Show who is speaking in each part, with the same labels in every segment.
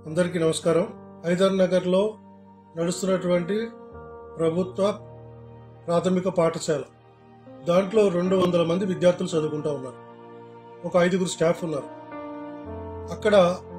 Speaker 1: అందరికీ నమస్కారం హైదర్ నగర్లో నడుస్తున్నటువంటి ప్రభుత్వ ప్రాథమిక పాఠశాల దాంట్లో రెండు వందల మంది విద్యార్థులు చదువుకుంటూ ఉన్నారు ఒక ఐదుగురు స్టాఫ్ ఉన్నారు అక్కడ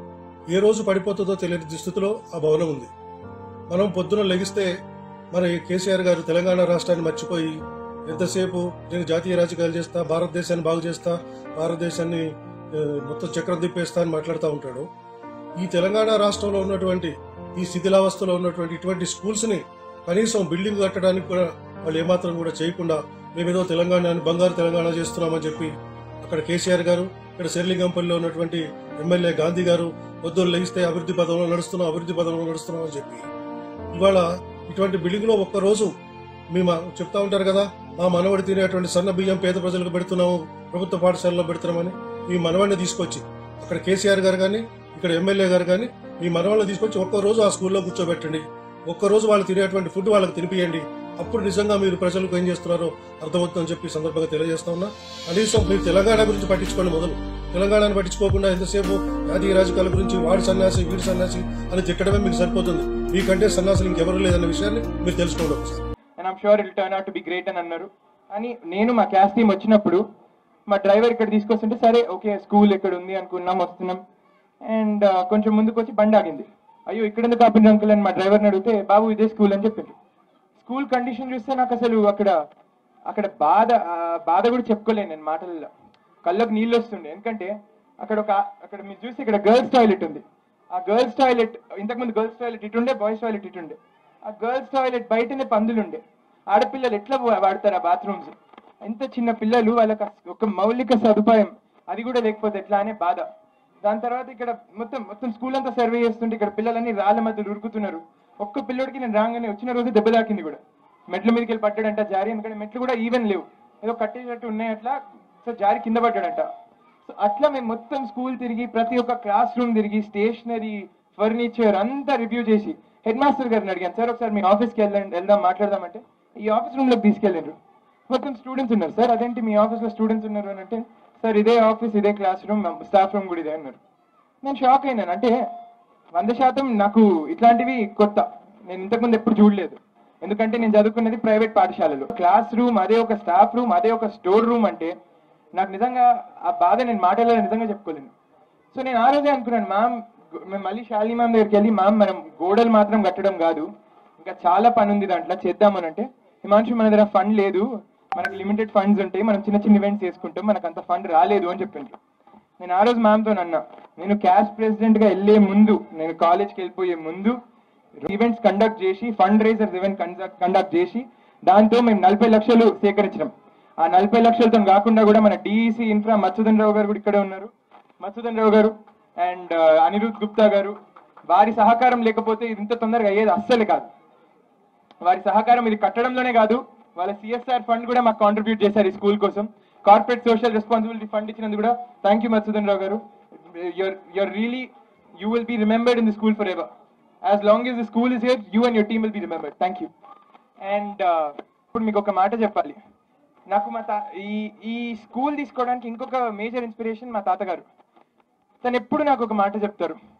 Speaker 1: ఏ రోజు పడిపోతుందో తెలియని దుస్థితిలో ఆ భవనం ఉంది మనం పొద్దున లెగిస్తే మరి కేసీఆర్ గారు తెలంగాణ రాష్ట్రాన్ని మర్చిపోయి ఎంతసేపు నేను జాతీయ రాజకీయాలు చేస్తా భారతదేశాన్ని బాగు చేస్తా భారతదేశాన్ని ఆ, మొత్తం చక్రం తిప్పేస్తా అని మాట్లాడుతూ ఉంటాడు ఈ తెలంగాణ రాష్ట్రంలో ఉన్నటువంటి ఈ శిథిలావస్థలో ఉన్నటువంటి ఇటువంటి స్కూల్స్ ని కనీసం బిల్డింగ్ కట్టడానికి కూడా వాళ్ళు ఏమాత్రం కూడా చేయకుండా మేమేదో తెలంగాణని బంగారు తెలంగాణ చేస్తున్నామని చెప్పి అక్కడ కేసీఆర్ గారు ఇక్కడ శెర్లింగంపల్లిలో ఉన్నటువంటి ఎమ్మెల్యే గాంధీ గారు పొద్దున్న లెగిస్తే అభివృద్ధి పదంలో నడుస్తున్నాం అభివృద్ధి పదంలో నడుస్తున్నాం అని చెప్పి ఇవాళ ఇటువంటి బిల్డింగ్ లో ఒక్క రోజు మేము చెప్తా ఉంటారు కదా మా మనవడి తినేటువంటి సన్న బియ్యం పేద ప్రజలకు పెడుతున్నాము ప్రభుత్వ పాఠశాలలో పెడుతున్నామని మీ మనవాడిని తీసుకొచ్చి అక్కడ కేసీఆర్ గారు కానీ ఇక్కడ ఎమ్మెల్యే గారు కానీ మీ మనవాళ్ళని తీసుకొచ్చి ఒక్క రోజు ఆ స్కూల్లో కూర్చోబెట్టండి ఒక్క రోజు వాళ్ళు తినేటువంటి ఫుడ్ వాళ్ళకి తినిపియండి అప్పుడు నిజంగా మీరు ప్రజలకు ఏం చేస్తున్నారో అర్థమవుతుందని చెప్పి ఈ సందర్భంగా తెలియజేస్తా ఉన్నా కనీసం మీరు తెలంగాణ గురించి పట్టించుకోండి మొదలు తెలంగాణను పట్టించుకోకుండా ఎంతసేపు జాతీయ రాజకీయాల గురించి వాడి సన్యాసి వీడి సన్యాసి అని తిట్టడమే మీకు సరిపోతుంది మీకంటే సన్యాసులు ఇంకెవరు లేదన్న విషయాన్ని మీరు తెలుసుకోండి ఒకసారి
Speaker 2: and I'm sure it'll turn out to be great అని అన్నారు అని నేను మా క్యాష్ టీమ్ వచ్చినప్పుడు మా డ్రైవర్ ఇక్కడ తీసుకొస్తుంటే సరే ఓకే స్కూల్ ఇక్కడ ఉంది అనుకున్నాం వస్తున్నాం అండ్ కొంచెం ముందుకు వచ్చి బండి ఆగింది అయ్యో ఇక్కడ ఎందుకు ఆపింది అంకుల్ అని మా డ్రైవర్ని అడిగితే బాబు ఇదే స్కూల్ అని చెప్పింది స్కూల్ కండిషన్ చూస్తే నాకు అసలు అక్కడ అక్కడ బాధ ఆ బాధ కూడా చెప్పుకోలేను నేను మాటల్లో కళ్ళకు నీళ్ళు వస్తుండే ఎందుకంటే అక్కడ ఒక అక్కడ మీరు చూసి ఇక్కడ గర్ల్స్ టాయిలెట్ ఉంది ఆ గర్ల్స్ టాయిలెట్ ఇంతకుముందు గర్ల్స్ టాయిలెట్ ఇటుండే బాయ్స్ టాయిలెట్ ఇటుండే ఆ గర్ల్స్ టాయిలెట్ బయటనే పందులు ఉండే ఆడపిల్లలు ఎట్లా వా- వాడతారు ఆ బాత్రూమ్స్ ఎంత చిన్న పిల్లలు వాళ్ళకి అస్- ఒక మౌలిక సదుపాయం అది కూడా లేకపోతే ఎట్లా అనే బాధ దాని తర్వాత ఇక్కడ మొత్తం మొత్తం స్కూల్ అంతా సర్వే చేస్తుంటే ఇక్కడ పిల్లలన్నీ రాళ్ళ మధ్యలో ఉరుకుతున్నారు ఒక్క పిల్లోడికి నేను రాగానే వచ్చిన రోజు దెబ్బ తాకింది కూడా మెట్ల మీదకి వెళ్ళి పడ్డాడంట జారి ఎందుకంటే మెట్లు కూడా ఈవెన్ లేవు ఏదో కట్టేటట్టు ఉన్నాయి అట్లా సో జారి కింద పడ్డాడంట సో అట్లా మేము మొత్తం స్కూల్ తిరిగి ప్రతి ఒక్క క్లాస్ రూమ్ తిరిగి స్టేషనరీ ఫర్నిచర్ అంతా రివ్యూ చేసి హెడ్ మాస్టర్ గారిని అడిగాను సార్ ఒకసారి మీ ఆఫీస్కి వెళ్ళండి వెళ్దాం మాట్లాడదామంటే ఈ ఆఫీస్ రూమ్ లోకి తీసుకెళ్ళండి మొత్తం స్టూడెంట్స్ ఉన్నారు సార్ అదేంటి మీ ఆఫీస్ లో స్టూడెంట్స్ ఉన్నారు అని అంటే సార్ ఇదే ఆఫీస్ ఇదే క్లాస్ రూమ్ స్టాఫ్ రూమ్ కూడా ఇదే అన్నారు నేను షాక్ అయినాను అంటే వంద శాతం నాకు ఇట్లాంటివి కొత్త నేను ఇంతకుముందు ఎప్పుడు చూడలేదు ఎందుకంటే నేను చదువుకున్నది ప్రైవేట్ పాఠశాలలో క్లాస్ రూమ్ అదే ఒక స్టాఫ్ రూమ్ అదే ఒక స్టోర్ రూమ్ అంటే నాకు నిజంగా ఆ బాధ నేను మాటలలో నిజంగా చెప్పుకోలేను సో నేను ఆ రోజే అనుకున్నాను మ్యామ్ మేము మళ్ళీ శాలిని మ్యామ్ దగ్గరికి వెళ్ళి మ్యామ్ మనం గోడలు మాత్రం కట్టడం కాదు ఇంకా చాలా పని ఉంది దాంట్లో చేద్దామని అంటే హిమాంశు మన దగ్గర ఫండ్ లేదు మనకి లిమిటెడ్ ఫండ్స్ ఉంటాయి మనం చిన్న చిన్న ఈవెంట్స్ చేసుకుంటాం మనకు అంత ఫండ్ రాలేదు అని చెప్పిండ్రు నేను ఆ రోజు మ్యామ్తో అన్నా నేను క్యాష్ ప్రెసిడెంట్ గా వెళ్ళే ముందు నేను కాలేజ్కి వెళ్ళిపోయే ముందు ఈవెంట్స్ కండక్ట్ చేసి ఫండ్ రైజర్స్ ఈవెంట్ కండక్ట్ చేసి దాంతో మేము నలభై లక్షలు సేకరించినాం ఆ నలభై లక్షలతో కాకుండా కూడా మన డిఈసి ఇన్ఫ్రా మత్స్యధన్ రావు గారు కూడా ఇక్కడే ఉన్నారు మత్స్యధన్ రావు గారు అండ్ అనిరుద్ గుప్తా గారు వారి సహకారం లేకపోతే ఇది ఇంత తొందరగా అయ్యేది అస్సలు కాదు వారి సహకారం ఇది కట్టడంలోనే కాదు వాళ్ళ సిఎస్ఆర్ ఫండ్ కూడా మాకు కాంట్రిబ్యూట్ చేశారు ఈ స్కూల్ కోసం కార్పొరేట్ సోషల్ రెస్పాన్సిబిలిటీ ఫండ్ ఇచ్చినందుకు కూడా thank you Matsyadhan Rao garu you're you're really you will be remembered in the school forever as long as the school is here you and your team will be remembered thank you and ఇప్పుడు మీకు ఒక మాట చెప్పాలి నాకు మా తా ఈ ఈ స్కూల్ తీసుకోవడానికి ఇంకొక మేజర్ ఇన్స్పిరేషన్ మా తాతగారు తను ఎప్పుడు నాకు ఒక మాట చెప్తారు